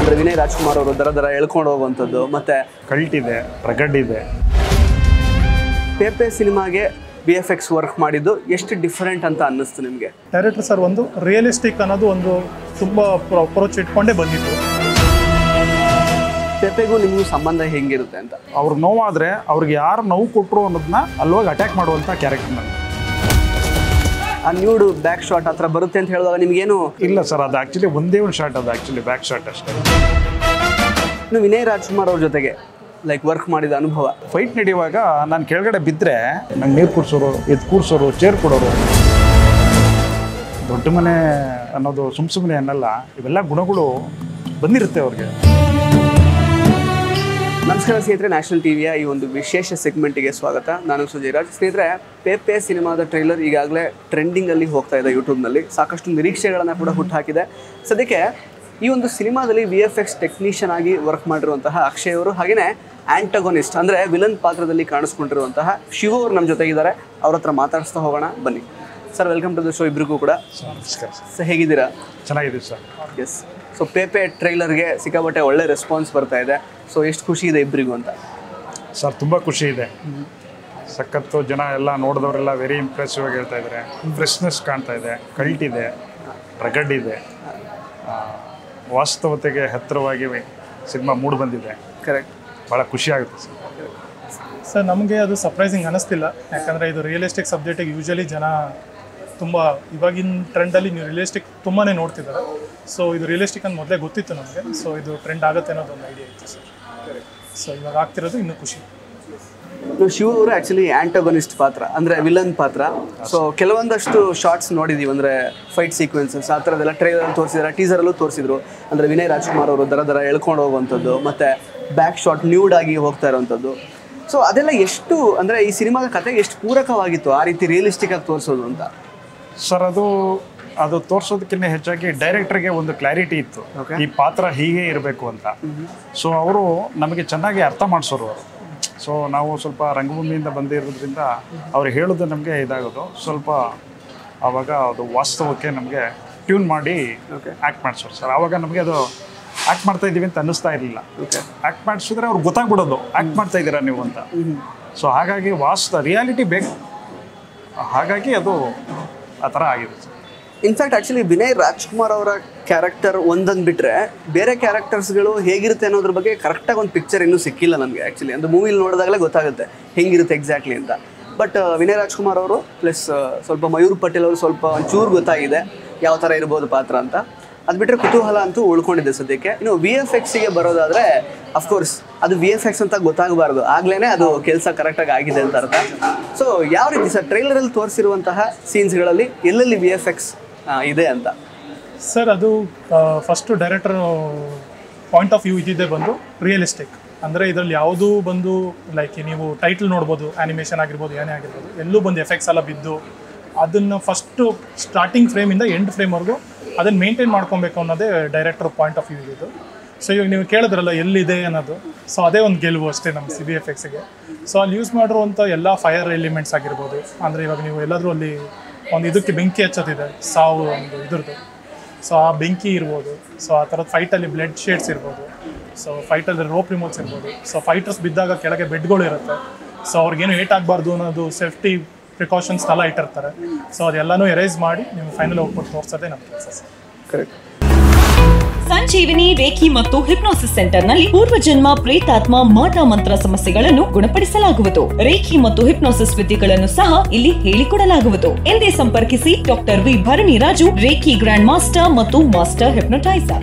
ಅಂದರೆ ವಿನಯ್ ರಾಜ್ಕುಮಾರ್ ಅವರು ದರ ದರ ಎಳ್ಕೊಂಡು ಹೋಗುವಂಥದ್ದು ಮತ್ತು ಕಲ್ಟ್ ಇದೆ ರಗಡ್ ಇದೆ ಪೇಪೆ ಸಿನಿಮಾಗೆ ಬಿ ಎಫ್ ಎಕ್ಸ್ ವರ್ಕ್ ಮಾಡಿದ್ದು ಎಷ್ಟು ಡಿಫರೆಂಟ್ ಅಂತ ಅನ್ನಿಸ್ತು ನಿಮಗೆ ಡೈರೆಕ್ಟರ್ ಸರ್ ಒಂದು ರಿಯಲಿಸ್ಟಿಕ್ ಅನ್ನೋದು ಒಂದು ತುಂಬ ಅಪ್ರೋಚ್ ಇಟ್ಕೊಂಡೇ ಬಂದಿತ್ತು ಪೇಪೆಗೂ ನಿಮಗೂ ಸಂಬಂಧ ಹೆಂಗಿರುತ್ತೆ ಅಂತ ಅವ್ರ ನೋವಾದರೆ ಅವ್ರಿಗೆ ಯಾರು ನೋವು ಕೊಟ್ಟರು ಅನ್ನೋದನ್ನ ಅಲ್ಲೋಗಿ ಅಟ್ಯಾಕ್ ಮಾಡುವಂಥ ಕ್ಯಾರೆಕ್ಟರ್ ನನಗೆ ಆ ನ್ಯೂಡ್ ಬ್ಯಾಕ್ ಶಾಟ್ ಹತ್ರ ಬರುತ್ತೆ ಅಂತ ಹೇಳಿದಾಗ ನಿಮಗೇನು ಇಲ್ಲ ಸರ್ ಅದು ಆ್ಯಕ್ಚುಲಿ ಒಂದೇ ಒಂದು ಶಾಟ್ ಅದು ಆ್ಯಕ್ಚುಲಿ ಬ್ಯಾಕ್ ಶಾಟ್ ಅಷ್ಟೇ ಇನ್ನು ವಿನಯ್ ರಾಜ್ಕುಮಾರ್ ಅವ್ರ ಜೊತೆಗೆ ಲೈಕ್ ವರ್ಕ್ ಮಾಡಿದ ಅನುಭವ ಫೈಟ್ ನಡೆಯುವಾಗ ನಾನು ಕೆಳಗಡೆ ಬಿದ್ದರೆ ನಂಗೆ ನೀರು ಕೂರ್ಸೋರು ಎದ್ದು ಕೂರ್ಸೋರು ಚೇರ್ ಕೊಡೋರು ದೊಡ್ಡ ಮನೆ ಅನ್ನೋದು ಸುಮ್ ಸುಮ್ಮನೆ ಅನ್ನಲ್ಲ ಇವೆಲ್ಲ ಗುಣಗಳು ಬಂದಿರುತ್ತೆ ಅವ್ರಿಗೆ ನಮಸ್ಕಾರ ಸ್ನೇಹಿತರೆ ನ್ಯಾಷನಲ್ ಟಿವಿಯ ಈ ಒಂದು ವಿಶೇಷ ಸೆಗ್ಮೆಂಟಿಗೆ ಸ್ವಾಗತ ನಾನು ಸುಜಯ್ ರಾಜ್ ಸ್ನೇಹಿತರೆ ಪೇಪೆ ಸಿನಿಮಾದ ಟ್ರೈಲರ್ ಈಗಾಗಲೇ ಟ್ರೆಂಡಿಂಗಲ್ಲಿ ಹೋಗ್ತಾ ಇದೆ ಯೂಟ್ಯೂಬ್ನಲ್ಲಿ ಸಾಕಷ್ಟು ನಿರೀಕ್ಷೆಗಳನ್ನು ಕೂಡ ಹುಟ್ಟುಹಾಕಿದೆ ಸದ್ಯಕ್ಕೆ ಈ ಒಂದು ಸಿನಿಮಾದಲ್ಲಿ ವಿ ಎಫ್ ಎಕ್ಸ್ ಟೆಕ್ನಿಷಿಯನ್ ಆಗಿ ವರ್ಕ್ ಮಾಡಿರುವಂತಹ ಅಕ್ಷಯ್ ಅವರು ಹಾಗೆಯೇ ಆಂಟಗೋನಿಸ್ಟ್ ಅಂದರೆ ವಿಲನ್ ಪಾತ್ರದಲ್ಲಿ ಕಾಣಿಸ್ಕೊಂಡಿರುವಂತಹ ಶಿವ ಅವರು ನಮ್ಮ ಜೊತೆಗಿದ್ದಾರೆ ಅವ್ರ ಹತ್ರ ಮಾತಾಡಿಸ್ತಾ ಹೋಗೋಣ ಬನ್ನಿ sir welcome to the show ಇಬ್ರಿಗೂ ಕೂಡ ನಮಸ್ಕಾರ ಸರ್ ಸರ್ ಹೇಗಿದ್ದೀರಾ ಚೆನ್ನಾಗಿದೆ ಸರ್ ಎಸ್ ಸೊ ಪೇಪೆ ಟ್ರೈಲರ್ಗೆ ಸಿಕ್ಕಾಪಟ್ಟೆ ಒಳ್ಳೆ ರೆಸ್ಪಾನ್ಸ್ ಬರ್ತಾ ಇದೆ ಸೊ ಎಷ್ಟು ಖುಷಿ ಇದೆ ಇಬ್ಬರಿಗೂ ಅಂತ ಸರ್ ತುಂಬ ಖುಷಿ ಇದೆ ಸಖತ್ತು ಜನ ಎಲ್ಲ ನೋಡಿದವರೆಲ್ಲ ವೆರಿ ಇಂಪ್ರೆಸಿವ್ ಆಗಿ ಹೇಳ್ತಾ ಇದ್ದಾರೆ ಫ್ರೆಶ್ನೆಸ್ ಕಾಣ್ತಾ ಇದೆ ಕಲ್ಟ್ ಇದೆ ರಗಡ್ ಇದೆ ಆ, ವಾಸ್ತವತೆಗೆ ಹತ್ತಿರವಾಗಿ ಸಿನಿಮಾ ಮೂಡ್ ಬಂದಿದೆ ಕರೆಕ್ಟ್ ಭಾಳ ಖುಷಿ ಆಗುತ್ತೆ ಸರ್ ಸರ್ ನಮಗೆ ಅದು ಸರ್ಪ್ರೈಸಿಂಗ್ ಅನ್ನಿಸ್ತಿಲ್ಲ ಯಾಕಂದರೆ ಇದು ರಿಯಲಿಸ್ಟಿಕ್ ಸಬ್ಜೆಕ್ಟಿಗೆ ಯೂಶಲಿ ಜನ ತುಂಬ ಇವಾಗಿನ ಟ್ರೆಂಡಲ್ಲಿ ನೀವು ರಿಯಲಿಸ್ಟಿಕ್ ತುಂಬಾ ನೋಡ್ತಿದ್ದಾರೆ ಸೊ ಇದು ರಿಯಲಿಸ್ಟಿಕ್ ಅಂತ ಮೊದಲೇ ಗೊತ್ತಿತ್ತು ನಮಗೆ ಸೊ ಇದು ಟ್ರೆಂಡ್ ಆಗುತ್ತೆ ಅನ್ನೋದು ಒಂದು ಐಡಿಯಾ ಇತ್ತು ಸರ್ ಸೊ ಇವಾಗ ಆಗ್ತಿರೋದು ಇನ್ನೂ ಖುಷಿ ನಾವು ಶಿವ ಅವರು ಆ್ಯಕ್ಚುಲಿ ಆಂಟೋಗನಿಸ್ಟ್ ಪಾತ್ರ ಅಂದರೆ ವಿಲನ್ ಪಾತ್ರ ಸೊ ಕೆಲವೊಂದಷ್ಟು ಶಾರ್ಟ್ಸ್ ನೋಡಿದ್ದೀವಿ ಅಂದರೆ ಫೈಟ್ ಸೀಕ್ವೆನ್ಸಸ್ ಆ ಥರದ್ದೆಲ್ಲ ಟ್ರೈಲರ್ ತೋರಿಸಿದ್ರೆ ಟೀಸರಲ್ಲೂ ತೋರಿಸಿದ್ರು ಅಂದರೆ ವಿನಯ್ ರಾಜ್ಕುಮಾರ್ ಅವರು ದರ ದರ ಎಳ್ಕೊಂಡು ಹೋಗುವಂಥದ್ದು ಮತ್ತು ಬ್ಯಾಕ್ ಶಾಟ್ ನ್ಯೂಡ್ ಆಗಿ ಹೋಗ್ತಾ ಇರೋವಂಥದ್ದು ಸೊ ಅದೆಲ್ಲ ಎಷ್ಟು ಅಂದರೆ ಈ ಸಿನಿಮಾದ ಕತೆ ಎಷ್ಟು ಪೂರಕವಾಗಿತ್ತು ಆ ರೀತಿ ರಿಯಲಿಸ್ಟಿಕ್ ಆಗಿ ತೋರಿಸೋದು ಅಂತ ಸರ್ ಅದು ಅದು ತೋರಿಸೋದಕ್ಕಿಂತ ಹೆಚ್ಚಾಗಿ ಡೈರೆಕ್ಟರ್ಗೆ ಒಂದು ಕ್ಲಾರಿಟಿ ಇತ್ತು Okay. ಈ ಪಾತ್ರ ಹೀಗೆ ಇರಬೇಕು ಅಂತ ಸೊ ಅವರು ನಮಗೆ ಚೆನ್ನಾಗಿ ಅರ್ಥ ಮಾಡಿಸೋರು ಅವರು ಸೊ ನಾವು ಸ್ವಲ್ಪ ರಂಗಭೂಮಿಯಿಂದ ಬಂದಿರೋದ್ರಿಂದ ಅವ್ರು ಹೇಳೋದು ನಮಗೆ ಇದಾಗೋದು ಸ್ವಲ್ಪ ಆವಾಗ ಅದು ವಾಸ್ತವಕ್ಕೆ ನಮಗೆ ಟ್ಯೂನ್ ಮಾಡಿ Okay. ಆ್ಯಕ್ಟ್ ಮಾಡಿಸೋರು ಸರ್ ಆವಾಗ ನಮಗೆ ಅದು ಆ್ಯಕ್ಟ್ ಮಾಡ್ತಾ ಇದ್ದೀವಿ ಅಂತ ಅನ್ನಿಸ್ತಾ ಇರಲಿಲ್ಲ ಓಕೆ ಆ್ಯಕ್ಟ್ ಮಾಡಿಸಿದ್ರೆ ಅವ್ರಿಗೆ ಗೊತ್ತಾಗ್ಬಿಡೋದು ಆ್ಯಕ್ಟ್ ಮಾಡ್ತಾ ಇದ್ದೀರಾ ನೀವು ಅಂತ ಸೊ ಹಾಗಾಗಿ ವಾಸ್ತ ರಿಯಾಲಿಟಿ ಬೇಕು ಹಾಗಾಗಿ ಅದು ಆ ಥರ ಆಗಿದೆ sir in fact actually Vinay Rajkumar ಅವರ ಕ್ಯಾರೆಕ್ಟರ್ ಒಂದೊಂದು ಬಿಟ್ಟರೆ ಬೇರೆ ಕ್ಯಾರೆಕ್ಟರ್ಸ್ಗಳು ಹೇಗಿರುತ್ತೆ ಅನ್ನೋದ್ರ ಬಗ್ಗೆ ಕರೆಕ್ಟಾಗಿ ಒಂದು ಪಿಕ್ಚರ್ ಇನ್ನೂ ಸಿಕ್ಕಿಲ್ಲ ನನಗೆ ಆ್ಯಕ್ಚುಲಿ ಅಂದರೆ ಮೂವಿಲಿ ನೋಡಿದಾಗಲೇ ಗೊತ್ತಾಗುತ್ತೆ ಹೆಂಗಿರುತ್ತೆ ಎಕ್ಸಾಕ್ಟ್ಲಿ ಅಂತ ಬಟ್ ವಿನಯ್ ರಾಜ್ಕುಮಾರ್ ಅವರು ಪ್ಲಸ್ ಸ್ವಲ್ಪ ಮಯೂರ್ ಪಟೇಲ್ ಅವರು ಸ್ವಲ್ಪ ಒಂಚೂರು ಗೊತ್ತಾಗಿದೆ ಯಾವ ಥರ ಇರ್ಬೋದು ಪಾತ್ರ ಅಂತ ಅದು ಬಿಟ್ಟರೆ ಕುತೂಹಲ ಅಂತೂ ಉಳ್ಕೊಂಡಿದೆ ಸದ್ಯಕ್ಕೆ ಇನ್ನು ವಿ ಎಫ್ ಎಕ್ಸಿಗೆ ಬರೋದಾದರೆ ಅಫ್ಕೋರ್ಸ್ ಅದು ವಿ ಎಫ್ ಎಕ್ಸ್ ಅಂತ ಗೊತ್ತಾಗಬಾರ್ದು ಆಗ್ಲೇ ಅದು ಕೆಲಸ ಕರೆಕ್ಟಾಗಿ ಆಗಿದೆ ಅಂತ ಅರ್ಥ ಸೊ ಯಾವ ರೀತಿ ಸರ್ ಟ್ರೈಲರಲ್ಲಿ ತೋರಿಸಿರುವಂತಹ ಸೀನ್ಸ್ಗಳಲ್ಲಿ ಎಲ್ಲೆಲ್ಲಿ ವಿ ಎಫ್ ಎಕ್ಸ್ ಇದೆ ಅಂತ ಸರ್ ಅದು first director point of view ಇದ್ದಿದ್ದೇ ಬಂದು ರಿಯಲಿಸ್ಟಿಕ್ ಅಂದರೆ ಇದರಲ್ಲಿ ಯಾವುದೂ ಬಂದು ಲೈಕ್ ನೀವು ಟೈಟಲ್ ನೋಡ್ಬೋದು ಆ್ಯನಿಮೇಷನ್ ಆಗಿರ್ಬೋದು ಏನೇ ಆಗಿರ್ಬೋದು ಎಲ್ಲೂ ಬಂದು ಎಫೆಕ್ಟ್ಸ್ ಎಲ್ಲ ಬಿದ್ದು ಅದನ್ನು ಫಸ್ಟು ಸ್ಟಾರ್ಟಿಂಗ್ ಫ್ರೇಮಿಂದ ಎಂಡ್ ಫ್ರೇಮ್ವರೆಗೂ ಅದನ್ನು ಮೇಂಟೈನ್ ಮಾಡ್ಕೊಬೇಕು ಅನ್ನೋದೇ ಡೈರೆಕ್ಟರ್ ಪಾಯಿಂಟ್ ಆಫ್ ವ್ಯೂ ಇದು ಸೊ ಇವಾಗ ನೀವು ಕೇಳಿದ್ರಲ್ಲ ಎಲ್ಲಿದೆ ಅನ್ನೋದು ಸೊ ಅದೇ ಒಂದು ಗೆಲುವು ಅಷ್ಟೇ ನಮ್ಮ ಸಿ ಬಿ ಎಫ್ ಎಕ್ಸ್ಗೆ ಸೊ ಅಲ್ಲಿ ಯೂಸ್ ಮಾಡಿರುವಂಥ ಎಲ್ಲ ಫೈರ್ ಎಲಿಮೆಂಟ್ಸ್ ಆಗಿರ್ಬೋದು ಅಂದರೆ ಇವಾಗ ನೀವು ಎಲ್ಲಾದರೂ ಅಲ್ಲಿ ಒಂದು ಇದಕ್ಕೆ ಬೆಂಕಿ ಹಚ್ಚೋದಿದೆ ಸಾವು ಒಂದು ಇದ್ರದ್ದು ಸೊ ಆ ಬೆಂಕಿ ಇರ್ಬೋದು ಸೊ ಆ ಥರದ ಫೈಟಲ್ಲಿ ಬ್ಲಡ್ ಶೇಡ್ಸ್ ಇರ್ಬೋದು ಸೊ ಫೈಟಲ್ಲಿ ರೋಪ್ ರಿಮೋಟ್ಸ್ ಇರ್ಬೋದು ಸೊ ಫೈಟರ್ಸ್ ಬಿದ್ದಾಗ ಕೆಳಗೆ ಬೆಡ್ಗಳು ಇರುತ್ತೆ ಸೊ ಅವ್ರಿಗೇನು ಏಟ್ ಆಗಬಾರ್ದು ಅನ್ನೋದು ಸೇಫ್ಟಿ ಪ್ರಿಕಾಷನ್ಸ್ ಎಲ್ಲ ಇಟ್ಟಿರ್ತಾರೆ ಸೊ ಅದೆಲ್ಲನೂ ಎರೇಸ್ ಮಾಡಿ ನೀವು ಫೈನಲ್ ಔಟ್ಪುಟ್ ತೋರಿಸೋದೇ ನಮ್ಮ ಕೆಲಸ ಸರ್ ಕರೆಕ್ಟ್ ಸಂಜೀವಿನಿ ರೇಖಿ ಮತ್ತು ಹಿಪ್ನೋಸಿಸ್ ಸೆಂಟರ್ನಲ್ಲಿ ಪೂರ್ವಜನ್ಮ ಪ್ರೇತಾತ್ಮ ಮಾಟ ಮಂತ್ರ ಸಮಸ್ಯೆಗಳನ್ನು ಗುಣಪಡಿಸಲಾಗುವುದು ರೇಖಿ ಮತ್ತು ಹಿಪ್ನೋಸಿಸ್ ವಿದ್ಯೆಗಳನ್ನು ಸಹ ಇಲ್ಲಿ ಹೇಳಿಕೊಡಲಾಗುವುದು ಎಂದೇ ಸಂಪರ್ಕಿಸಿ doctor V Bharani Raju reiki grand master ಮತ್ತು ಮಾಸ್ಟರ್ ಹಿಪ್ನೋಟೈಸರ್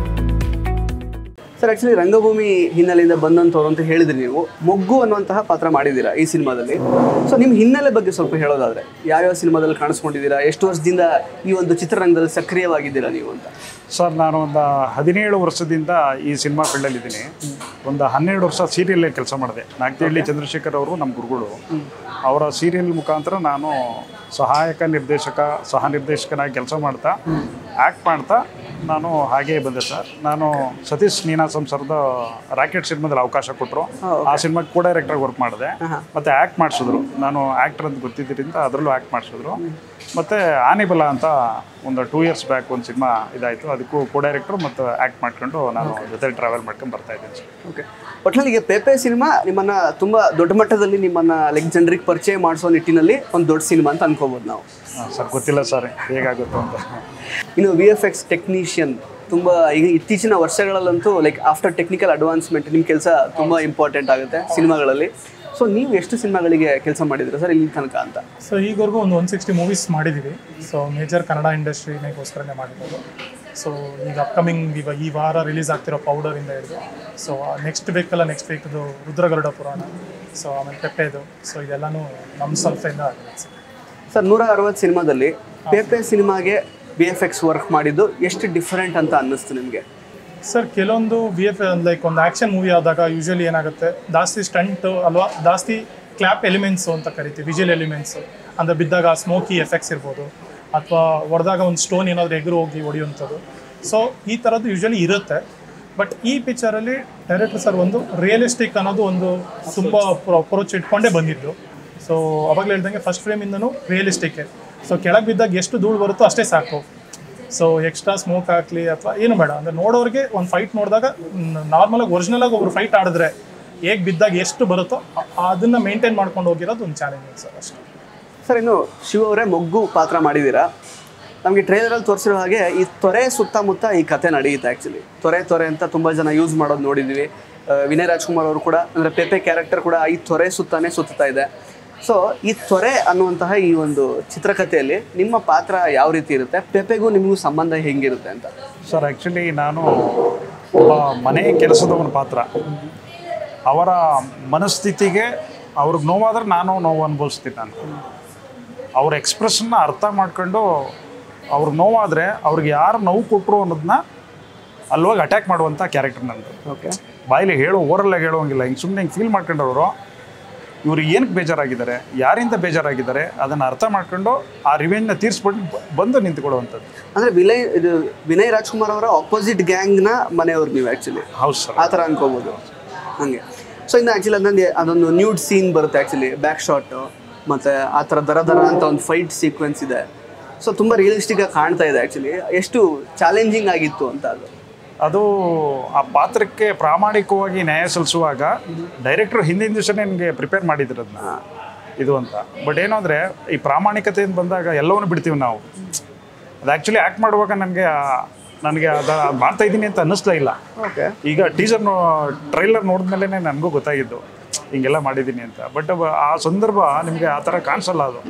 ಸರ್ ಆ್ಯಕ್ಚುಲಿ ರಂಗಭೂಮಿ ಹಿನ್ನೆಲೆಯಿಂದ ಬಂದಂಥವ್ರು ಅಂತ ಹೇಳಿದ್ರಿ ನೀವು ಮೊಗ್ಗು ಅನ್ನುವಂತಹ ಪಾತ್ರ ಮಾಡಿದ್ದೀರಾ ಈ ಸಿನಿಮಾದಲ್ಲಿ ಸೊ ನಿಮ್ಮ ಹಿನ್ನೆಲೆ ಬಗ್ಗೆ ಸ್ವಲ್ಪ ಹೇಳೋದಾದ್ರೆ ಯಾವ್ಯಾವ ಸಿನಿಮಾದಲ್ಲಿ ಕಾಣಿಸ್ಕೊಂಡಿದ್ದೀರಾ ಎಷ್ಟು ವರ್ಷದಿಂದ ಈ ಒಂದು ಚಿತ್ರರಂಗದಲ್ಲಿ ಸಕ್ರಿಯವಾಗಿದ್ದೀರಾ ನೀವು ಅಂತ ಸರ್ ನಾನು ಒಂದು ಹದಿನೇಳು ವರ್ಷದಿಂದ ಈ ಸಿನಿಮಾ ಫೀಲ್ಡಲ್ಲಿದ್ದೀನಿ ಒಂದು ಹನ್ನೆರಡು ವರ್ಷ ಸೀರಿಯಲ್ ಕೆಲಸ ಮಾಡಿದೆ ನಾಗ್ತಿಹಳ್ಳಿ ಚಂದ್ರಶೇಖರ್ ಅವರು ನಮ್ಮ ಗುರುಗಳು ಅವರ ಸೀರಿಯಲ್ ಮುಖಾಂತರ ನಾನು ಸಹಾಯಕ ನಿರ್ದೇಶಕ ಸಹ ನಿರ್ದೇಶಕನಾಗಿ ಕೆಲಸ ಮಾಡ್ತಾ ಆ್ಯಕ್ಟ್ ಮಾಡ್ತಾ ನಾನು ಹಾಗೇ ಬಂದೆ ಸರ್ ನಾನು ಸತೀಶ್ ನೀನಾಸಂ ಸರ್ದ ರಾಕೆಟ್ ಸಿನಿಮಾದಲ್ಲಿ ಅವಕಾಶ ಕೊಟ್ಟರು ಆ ಸಿನಿಮಾಗೆ ಕೂಡ ಡೈರೆಕ್ಟರ್ ವರ್ಕ್ ಮಾಡಿದೆ ಮತ್ತೆ ಆ್ಯಕ್ಟ್ ಮಾಡಿಸಿದ್ರು ನಾನು ಆ್ಯಕ್ಟರ್ ಅಂತ ಗೊತ್ತಿದ್ದರಿಂದ ಅದರಲ್ಲೂ ಆ್ಯಕ್ಟ್ ಮಾಡಿಸಿದ್ರು ಮತ್ತೆ ಆನಿಬಲ ಅಂತ ಒಂದು ಟೂ ಇಯರ್ಸ್ ಬ್ಯಾಕ್ ಒಂದು ಸಿನಿಮಾ ಇದಾಯಿತು ಅದಕ್ಕೂ ಕೋ ಡೈರೆಕ್ಟರ್ ಮತ್ತು ಆ್ಯಕ್ಟ್ ಮಾಡ್ಕೊಂಡು ನಾನು ಜೊತೆ ಟ್ರಾವೆಲ್ ಮಾಡ್ಕೊಂಡು ಬರ್ತಾ ಇದ್ದೀನಿ ಸರ್ ಓಕೆ ಒಟ್ನಲ್ಲಿ ಈಗ ಪೇಪೆ ಸಿನಿಮಾ ನಿಮ್ಮನ್ನ ತುಂಬಾ ದೊಡ್ಡ ಮಟ್ಟದಲ್ಲಿ ನಿಮ್ಮನ್ನ ಲೈಕ್ ಜನರಿಗೆ ಪರಿಚಯ ಮಾಡಿಸೋ ನಿಟ್ಟಿನಲ್ಲಿ ಒಂದು ದೊಡ್ಡ ಸಿನಿಮಾ ಅಂತ ಅನ್ಕೋಬಹುದು ನಾವು ಹಾಂ, ಸರ್ ಗೊತ್ತಿಲ್ಲ ಸರ್ ಹೇಗಾಗುತ್ತೋ ಅಂತ ಇನ್ನು ವಿ ಎಫ್ ಎಕ್ಸ್ ಟೆಕ್ನಿಷಿಯನ್ ತುಂಬ ಈಗ ಇತ್ತೀಚಿನ ವರ್ಷಗಳಲ್ಲಂತೂ ಲೈಕ್ ಆಫ್ಟರ್ ಟೆಕ್ನಿಕಲ್ ಅಡ್ವಾನ್ಸ್ಮೆಂಟ್ ನಿಮ್ಮ ಕೆಲಸ ತುಂಬ ಇಂಪಾರ್ಟೆಂಟ್ ಆಗುತ್ತೆ ಸಿನಿಮಾಗಳಲ್ಲಿ ಸೊ ನೀವು ಎಷ್ಟು ಸಿನಿಮಾಗಳಿಗೆ ಕೆಲಸ ಮಾಡಿದ್ರೆ ಸರ್ ಇಲ್ಲಿ ತನಕ ಅಂತ ಸೊ ಈವರೆಗೂ ಒಂದು ಒನ್ ಸಿಕ್ಸ್ಟಿ ಮೂವೀಸ್ ಮಾಡಿದ್ದೀವಿ ಸೊ ಮೇಜರ್ ಕನ್ನಡ ಇಂಡಸ್ಟ್ರಿಗೋಸ್ಕರನೇ ಮಾಡಿರೋದು ಸೊ ಈಗ ಅಪ್ಕಮಿಂಗ್ ಇವಾಗ ಈ ವಾರ ರಿಲೀಸ್ ಆಗ್ತಿರೋ ಪೌಡರಿಂದ ಹಿಡಿದು ಸೊ ನೆಕ್ಸ್ಟ್ ವೀಕಲ್ಲ ನೆಕ್ಸ್ಟ್ ವೀಕ್ದು ರುದ್ರಗರುಡ ಪುರಾಣ ಸೊ ಆಮೇಲೆ ಪೆಪ್ಪೆದು ಸೊ ಇದೆಲ್ಲನೂ ನಮ್ಮ ಸಂಸ್ಥೆಯಿಂದ ಆಗಿದೆ ಸರ್ ಸರ್ ನೂರ ಅರವತ್ತು ಸಿನಿಮಾದಲ್ಲಿ ಪೇಪೆ ಸಿನಿಮಾಗೆ ವಿ ಎಫ್ ಎಕ್ಸ್ ವರ್ಕ್ ಮಾಡಿದ್ದು ಎಷ್ಟು ಡಿಫರೆಂಟ್ ಅಂತ ಅನ್ನಿಸ್ತು ನಿಮಗೆ ಸರ್ ಕೆಲವೊಂದು ವಿ ಎಫ್ ಲೈಕ್ ಒಂದು ಆ್ಯಕ್ಷನ್ ಮೂವಿ ಆದಾಗ ಯೂಶಲಿ ಏನಾಗುತ್ತೆ ಜಾಸ್ತಿ ಸ್ಟಂಟ್ ಅಲ್ವಾ ಜಾಸ್ತಿ ಕ್ಲಾಪ್ ಎಲಿಮೆಂಟ್ಸು ಅಂತ ಕರಿತೀವಿ ವಿಜುವಲ್ ಎಲಿಮೆಂಟ್ಸು ಅಂದರೆ ಬಿದ್ದಾಗ ಸ್ಮೋಕಿ ಎಫೆಕ್ಟ್ಸ್ ಇರ್ಬೋದು ಅಥವಾ ಹೊಡೆದಾಗ ಒಂದು ಸ್ಟೋನ್ ಏನಾದರೂ ಎಗರು ಹೋಗಿ ಹೊಡೆಯುವಂಥದ್ದು ಸೊ ಈ ಥರದ್ದು ಯೂಶಲಿ ಇರುತ್ತೆ ಬಟ್ ಈ ಪಿಕ್ಚರಲ್ಲಿ ಡೈರೆಕ್ಟರ್ ಸರ್ ಒಂದು ರಿಯಲಿಸ್ಟಿಕ್ ಅನ್ನೋದು ಒಂದು ತುಂಬ ಅಪ್ರೋಚ್ ಇಟ್ಕೊಂಡೇ ಬಂದಿದ್ದು ಸೊ ಅವಾಗಲೇ ಹೇಳ್ದಂಗೆ ಫಸ್ಟ್ ಫ್ರೇಮಿಂದನೂ ರಿಯಲಿಸ್ಟಿಕ್ಕೆ ಸೊ ಕೆಳಗೆ ಬಿದ್ದಾಗ ಎಷ್ಟು ಧೂಳು ಬರುತ್ತೋ ಅಷ್ಟೇ ಸಾಕು ಸೊ ಎಕ್ಸ್ಟ್ರಾ ಸ್ಮೋಕ್ ಹಾಕ್ಲಿ ಅಥವಾ ಏನು ಬೇಡ ಅಂದರೆ ನೋಡೋರಿಗೆ ಒಂದು ಫೈಟ್ ನೋಡಿದಾಗ ನಾರ್ಮಲಾಗಿ ಒರಿಜಿನಲಾಗಿ ಒಬ್ರು ಫೈಟ್ ಆಡಿದ್ರೆ ಹೇಗೆ ಬಿದ್ದಾಗ ಎಷ್ಟು ಬರುತ್ತೋ ಅ- ಅದನ್ನ ಮೇಂಟೈನ್ ಮಾಡ್ಕೊಂಡು ಹೋಗಿರೋದು ಒಂದು ಚಾಲೆಂಜಿಂಗ್ ಸರ್ ಅಷ್ಟೇ ಸರ್ ಇನ್ನು ಶಿವ ಅವರೇ ಮೊಗ್ಗು ಪಾತ್ರ ಮಾಡಿದ್ದೀರಾ ನಮಗೆ ಟ್ರೈಲರಲ್ಲಿ ತೋರಿಸಿರೋ ಹಾಗೆ ಈ ತೊರೆ ಸುತ್ತಮುತ್ತ ಈ ಕತೆ ನಡೆಯುತ್ತೆ ಆ್ಯಕ್ಚುಲಿ ತೊರೆ ತೊರೆ ಅಂತ ತುಂಬ ಜನ ಯೂಸ್ ಮಾಡೋದು ನೋಡಿದ್ದೀವಿ ಆ, ವಿನಯ್ ರಾಜ್ಕುಮಾರ್ ಅವರು ಕೂಡ ಅಂದರೆ ಪೆಪೆ ಕ್ಯಾರೆಕ್ಟರ್ ಕೂಡ ಈ ತೊರೆ ಸುತ್ತಾನೆ ಸುತ್ತಾ ಇದೆ ಸೊ ಈ ತೊರೆ ಅನ್ನುವಂತಹ ಈ ಒಂದು ಚಿತ್ರಕಥೆಯಲ್ಲಿ ನಿಮ್ಮ ಪಾತ್ರ ಯಾವ ರೀತಿ ಇರುತ್ತೆ ಪೆಪೆಗೂ ನಿಮಗೂ ಸಂಬಂಧ ಹೆಂಗಿರುತ್ತೆ ಅಂತ ಸರ್ ಆ್ಯಕ್ಚುಲಿ ನಾನು ಒಬ್ಬ ಮನೆ ಕೆಲಸದವನ ಪಾತ್ರ ಅವರ ಮನಸ್ಥಿತಿಗೆ ಅವ್ರಿಗೆ ನೋವಾದ್ರೆ ನಾನು ನೋವು ಅನುಭವಿಸ್ತೀನಿ ನಾನು ಅವ್ರ ಎಕ್ಸ್ಪ್ರೆಷನ್ನ ಅರ್ಥ ಮಾಡ್ಕೊಂಡು ಅವ್ರಿಗೆ ನೋವಾದರೆ ಅವ್ರಿಗೆ ಯಾರು ನೋವು ಕೊಟ್ಟರು ಅನ್ನೋದನ್ನ ಅಲ್ಲೋಗಿ ಅಟ್ಯಾಕ್ ಮಾಡುವಂಥ ಕ್ಯಾರೆಕ್ಟರ್ ನಂದು ಓಕೆ ಬಾಯಲ್ಲಿ ಹೇಳೋ ಓರಲ್ಲಾಗಿ ಹೇಳೋಂಗಿಲ್ಲ ಹಿಂಗೆ ಸುಮ್ಮನೆ ಹಿಂಗೆ ಫೀಲ್ ಮಾಡ್ಕೊಂಡವರು ಇವ್ರು ಏನಕ್ಕೆ ಬೇಜಾರಾಗಿದ್ದಾರೆ ಯಾರಿಂದ ಬೇಜಾರಾಗಿದ್ದಾರೆ ಅದನ್ನು ಅರ್ಥ ಮಾಡ್ಕೊಂಡು ಆ ರಿವೆಂಜ್ನ ತೀರಿಸ್ಬಿಟ್ಟು ಬ- ಬಂದು ನಿಂತ್ಕೊಳ್ಳುವಂಥದ್ದು ಅಂದರೆ ವಿನಯ್ ಇದು ವಿನಯ್ ರಾಜ್ಕುಮಾರ್ ಅವರ ಆಪೋಸಿಟ್ ಗ್ಯಾಂಗ್ನ ಮನೆಯವ್ರು ನೀವು ಆ್ಯಕ್ಚುಲಿ ಹೌದು ಸರ್ ಆ ಥರ ಅನ್ಕೋಬೋದು ಹಾಗೆ ಸೊ ಇನ್ನು ಆ್ಯಕ್ಚುಲಿ ಅದೊಂದು ಅದೊಂದು ನ್ಯೂಡ್ ಸೀನ್ ಬರುತ್ತೆ ಆ್ಯಕ್ಚುಲಿ ಬ್ಯಾಕ್ ಶಾಟು ಮತ್ತು ಆ ಥರ ದರ ದರ ಅಂತ ಒಂದು ಫೈಟ್ ಸೀಕ್ವೆನ್ಸ್ ಇದೆ ಸೊ ತುಂಬ ರಿಯಲಿಸ್ಟಿಕ್ ಆಗಿ ಕಾಣ್ತಾ ಇದೆ ಆ್ಯಕ್ಚುಲಿ ಎಷ್ಟು ಚಾಲೆಂಜಿಂಗ್ ಆಗಿತ್ತು ಅಂತ ಅದು ಅದು ಆ ಪಾತ್ರಕ್ಕೆ ಪ್ರಾಮಾಣಿಕವಾಗಿ ನ್ಯಾಯ ಸಲ್ಲಿಸುವಾಗ ಡೈರೆಕ್ಟ್ರು ಹಿಂದಿನ ದಿವಸನೇ ನನಗೆ ಪ್ರಿಪೇರ್ ಮಾಡಿದ್ರು ಅದನ್ನ ಇದು ಅಂತ ಬಟ್ ಏನು ಅಂದರೆ ಈ ಪ್ರಾಮಾಣಿಕತೆಯಿಂದ ಬಂದಾಗ ಎಲ್ಲವನ್ನೂ ಬಿಡ್ತೀವಿ ನಾವು ಅದು ಆ್ಯಕ್ಚುಲಿ ಆ್ಯಕ್ಟ್ ಮಾಡುವಾಗ ನನಗೆ ನನಗೆ ಅದ ಅದ್ ಮಾಡ್ತಾ ಇದ್ದೀನಿ ಅಂತ ಅನ್ನಿಸ್ಲೇ ಇಲ್ಲ ಓಕೆ ಈಗ ಟೀಸರ್ ಟ್ರೈಲರ್ ನೋಡಿದ್ಮೇಲೆ ನನಗೂ ಗೊತ್ತಾಗಿದ್ದು ಹಿಂಗೆಲ್ಲ ಮಾಡಿದ್ದೀನಿ ಅಂತ ಬಟ್ ಆ ಸಂದರ್ಭ ನಿಮಗೆ ಆ ಥರ ಕಾಣಿಸಲ್ಲ ಅದು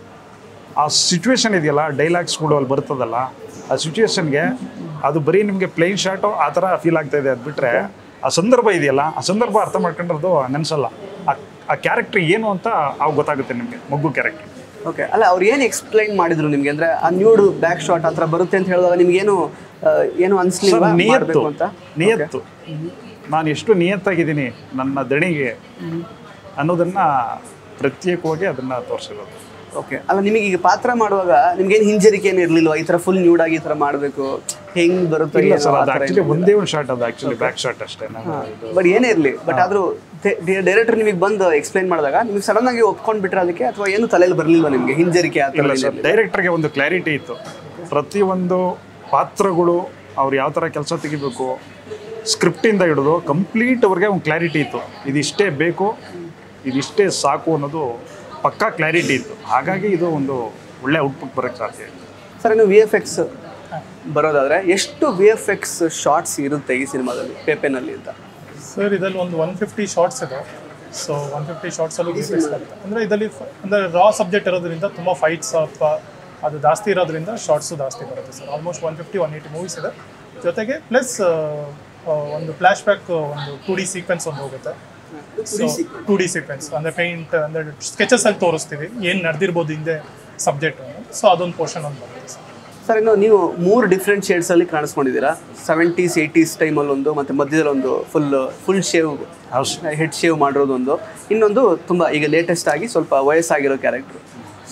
ಆ ಸಿಚುವೇಶನ್ ಇದೆಯಲ್ಲ ಡೈಲಾಗ್ಸ್ಗಳು ಅಲ್ಲಿ ಬರ್ತದಲ್ಲ ಆ ಸಿಚುವೇಶನ್ಗೆ ಅದು ಬರೀ ನಿಮಗೆ ಪ್ಲೇನ್ ಶಾಟು ಆ ಥರ ಫೀಲ್ ಆಗ್ತಾ ಇದೆ ಅದು ಬಿಟ್ಟರೆ ಆ ಸಂದರ್ಭ ಇದೆಯಲ್ಲ ಆ ಸಂದರ್ಭ ಅರ್ಥ ಮಾಡ್ಕೊಂಡ್ರದು ನೆನೆಸಲ್ಲ ಆ ಆ ಕ್ಯಾರೆಕ್ಟ್ರ್ ಏನು ಅಂತ ಅವಾಗ ಗೊತ್ತಾಗುತ್ತೆ ನಿಮಗೆ ಮಗು ಕ್ಯಾರೆಕ್ಟ್ರ್ ಓಕೆ ಅಲ್ಲ ಅವ್ರು ಏನು ಎಕ್ಸ್ಪ್ಲೈನ್ ಮಾಡಿದ್ರು ನಿಮಗೆ ಅಂದರೆ ಆ ನ್ಯೂಡ್ ಬ್ಯಾಕ್ ಶಾಟ್ ಆ ಥರ ಬರುತ್ತೆ ಅಂತ ಹೇಳಿದಾಗ ನಿಮ್ಗೇನು ಆ, ಏನು ಅನಿಸ್ಲಿಲ್ಲ ಸರ್ ನಿಯತ್ತು ಮಾಡಬೇಕು ಅಂತ ನಿಯತ್ತು ನಾನು ಎಷ್ಟು ನಿಯತ್ತಾಗಿದ್ದೀನಿ ನನ್ನ ದಣಿಗೆ ಅನ್ನೋದನ್ನ ಪ್ರತ್ಯೇಕವಾಗಿ ಅದನ್ನ ತೋರಿಸಿರೋದು ಓಕೆ ಅಲ್ಲ ನಿಮಗೆ ಈಗ ಪಾತ್ರ ಮಾಡುವಾಗ ನಿಮ್ಗೇನು ಹಿಂಜರಿಕೆ ಏನು ಇರಲಿಲ್ವಾ ಈ ಥರ ಫುಲ್ ನ್ಯೂಡ್ ಆಗಿ ಈ ಥರ ಮಾಡಬೇಕು ಹೆಂಗ್ ಬರುತ್ತೆ ಇಲ್ಲ ಏನೋ ಸರ್ ಆ ಅದು ಥರ ಆಕ್ಚುಲಿ ಒಂದೇ ಒಂದು ಶಾಟ್ ಅದು ಆಕ್ಚುಲಿ ಬ್ಯಾಕ್ ಶಾಟ್ ಅಷ್ಟೇ ನಾನು ಇದು ಬಟ್ ಏನೇ ಇರಲಿ ಬಟ್ ಆದ್ರೂ ಡೈರೆಕ್ಟರ್ ನಿಮಗೆ ಬಂದು ಎಕ್ಸ್ಪ್ಲೈನ್ ಮಾಡಿದಾಗ ನಿಮಗೆ ಸಡನ್ ಆಗಿ ಒಪ್ಕೊಂಡ್ ಬಿಟ್ರೆ ಅದಕ್ಕೆ ಅಥವಾ ಏನು ತಲೆಯಲ್ಲಿ ಬರಲಿಲ್ವಾ ನಿಮಗೆ ಹಿಂಜರಿಕೆ ಆ ಥರ ಇಲ್ಲ ಸರ್ ಡೈರೆಕ್ಟರ್ಗೆ ಒಂದು ಕ್ಲಾರಿಟಿ ಇತ್ತು ಪ್ರತಿಯೊಂದು ಪಾತ್ರಗಳು ಅವ್ರು ಯಾವ ಥರ ಕೆಲಸ ತೆಗಿಬೇಕು ಸ್ಕ್ರಿಪ್ಟಿಂದ ಹಿಡಿದು ಕಂಪ್ಲೀಟ್ ಅವ್ರಿಗೆ ಒಂದು ಕ್ಲಾರಿಟಿ ಇತ್ತು ಇದಿಷ್ಟೇ ಬೇಕು ಇದಿಷ್ಟೇ ಸಾಕು ಅನ್ನೋದು ಪಕ್ಕಾ ಕ್ಲಾರಿಟಿ ಇತ್ತು ಹಾಗಾಗಿ ಇದು ಒಂದು ಒಳ್ಳೆ ಔಟ್ಪುಟ್ ಬರೋಕ್ಕೆ ಸಾಧ್ಯ ಇದೆ ಸರ್ ಇನ್ನು ವಿ ಎಫ್ ಎಕ್ಸ್ ಬರೋದಾದ್ರೆ ಎಷ್ಟು ವಿ ಎಫ್ ಎಕ್ಸ್ ಶಾರ್ಟ್ಸ್ ಇರುತ್ತೆ ಈ ಸಿನಿಮಾದಲ್ಲಿ ಪೇಪೆನಲ್ಲಿ ಅಂತ ಸರ್ ಇದರಲ್ಲಿ ಒಂದು ಒನ್ ಫಿಫ್ಟಿ ಶಾರ್ಟ್ಸ್ ಇದೆ ಸೊ ಒನ್ ಫಿಫ್ಟಿ ಶಾರ್ಟ್ಸಲ್ಲೂ ಬರುತ್ತೆ ಅಂದರೆ ಇದರಲ್ಲಿ ಫ- ಅಂದರೆ ರಾ ಸಬ್ಜೆಕ್ಟ್ ಇರೋದ್ರಿಂದ ತುಂಬ ಫೈಟ್ಸ್ ಅಥವಾ ಅದು ಜಾಸ್ತಿ ಇರೋದ್ರಿಂದ ಶಾರ್ಟ್ಸು ಜಾಸ್ತಿ ಬರುತ್ತೆ sir almost one fifty one eighty movies ಇದೆ ಜೊತೆಗೆ ಪ್ಲಸ್ ಒಂದು ಫ್ಲ್ಯಾಶ್ ಬ್ಯಾಕ್ ಒಂದು ಟೂ ಡಿ ಸೀಕ್ವೆನ್ಸ್ ಒಂದು ಹೋಗುತ್ತೆ ಸೊ ಟೂ ಡಿ ಸೀಕ್ವೆನ್ಸ್ ಅಂದರೆ ಪೇಂಟ್ ಅಂದರೆ ಸ್ಕೆಚಸಲ್ಲಿ ತೋರಿಸ್ತೀವಿ ಏನು ನಡೆದಿರ್ಬೋದು ಹಿಂದೆ ಸಬ್ಜೆಕ್ಟ್ ಸೊ ಅದೊಂದು ಪೋರ್ಷನ್ ಒಂದು ಬರುತ್ತೆ ಸರ್ ಸರ್ ಇನ್ನು ನೀವು ಮೂರು ಡಿಫ್ರೆಂಟ್ ಶೇಡ್ಸಲ್ಲಿ ಕಾಣಿಸ್ಕೊಂಡಿದ್ದೀರಾ ಸೆವೆಂಟೀಸ್ ಏಯ್ಟೀಸ್ ಟೈಮಲ್ಲಿ ಒಂದು ಮತ್ತು ಮಧ್ಯದಲ್ಲಿ ಒಂದು ಫುಲ್ ಫುಲ್ ಶೇವ್ ಹೌದು ಹೆಡ್ ಶೇವ್ ಮಾಡಿರೋದೊಂದು ಇನ್ನೊಂದು ತುಂಬ ಈಗ ಲೇಟೆಸ್ಟ್ ಆಗಿ ಸ್ವಲ್ಪ ವಯಸ್ಸಾಗಿರೋ ಕ್ಯಾರೆಕ್ಟ್ರು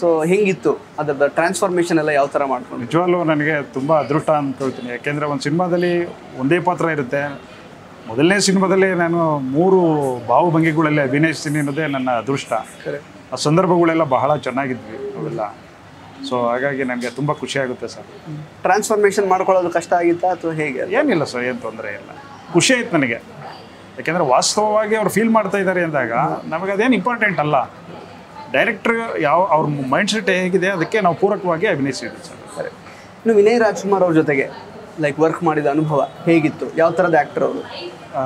ಸೊ ಹೆಂಗಿತ್ತು ಅದರ ಟ್ರಾನ್ಸ್ಫಾರ್ಮೇಷನ್ ಎಲ್ಲ ಯಾವ ಥರ ಮಾಡ್ಕೊಂಡು ನಿಜವಾಗ್ಲೂ ನನಗೆ ತುಂಬ ಅದೃಷ್ಟ ಅನ್ಕೊಳ್ತೀನಿ ಯಾಕೆಂದರೆ ಒಂದು ಸಿನಿಮಾದಲ್ಲಿ ಒಂದೇ ಪಾತ್ರ ಇರುತ್ತೆ ಮೊದಲನೇ ಸಿನಿಮಾದಲ್ಲಿ ನಾನು ಮೂರು ಭಾವಭಂಗಿಗಳಲ್ಲಿ ಅಭಿನಯಿಸ್ತೀನಿ ಅನ್ನೋದೇ ನನ್ನ ಅದೃಷ್ಟ ಆ ಸಂದರ್ಭಗಳೆಲ್ಲ ಬಹಳ ಚೆನ್ನಾಗಿದ್ವಿ ಅವೆಲ್ಲ ಸೊ ಹಾಗಾಗಿ ನನಗೆ ತುಂಬ ಖುಷಿ ಆಗುತ್ತೆ ಸರ್ ಟ್ರಾನ್ಸ್ಫಾರ್ಮೇಷನ್ ಮಾಡ್ಕೊಳ್ಳೋದು ಕಷ್ಟ ಆಗಿತ್ತಾ ಅಥವಾ ಹೇಗೆ ಏನಿಲ್ಲ ಸರ್ ಏನು ತೊಂದರೆ ಇಲ್ಲ ಖುಷಿ ಆಯ್ತು ನನಗೆ ಯಾಕೆಂದರೆ ವಾಸ್ತವವಾಗಿ ಅವ್ರು ಫೀಲ್ ಮಾಡ್ತಾ ಇದ್ದಾರೆ ಅಂದಾಗ ನಮಗೆ ಅದೇನು ಇಂಪಾರ್ಟೆಂಟ್ ಅಲ್ಲ ಡೈರೆಕ್ಟ್ರ್ ಯಾವ ಅವ್ರ ಮೈಂಡ್ ಸೆಟ್ ಹೇಗಿದೆ ಅದಕ್ಕೆ ನಾವು ಪೂರಕವಾಗಿ ಅಭಿನಯಿಸಿದ್ವಿ ಸರ್ ಸರಿ ಇನ್ನು ವಿನಯ್ ರಾಜ್ಕುಮಾರ್ ಅವ್ರ ಜೊತೆಗೆ ಲೈಕ್ ವರ್ಕ್ ಮಾಡಿದ ಅನುಭವ ಹೇಗಿತ್ತು ಯಾವ ಥರದ ಆ್ಯಕ್ಟರ್ ಅವರು ಆ,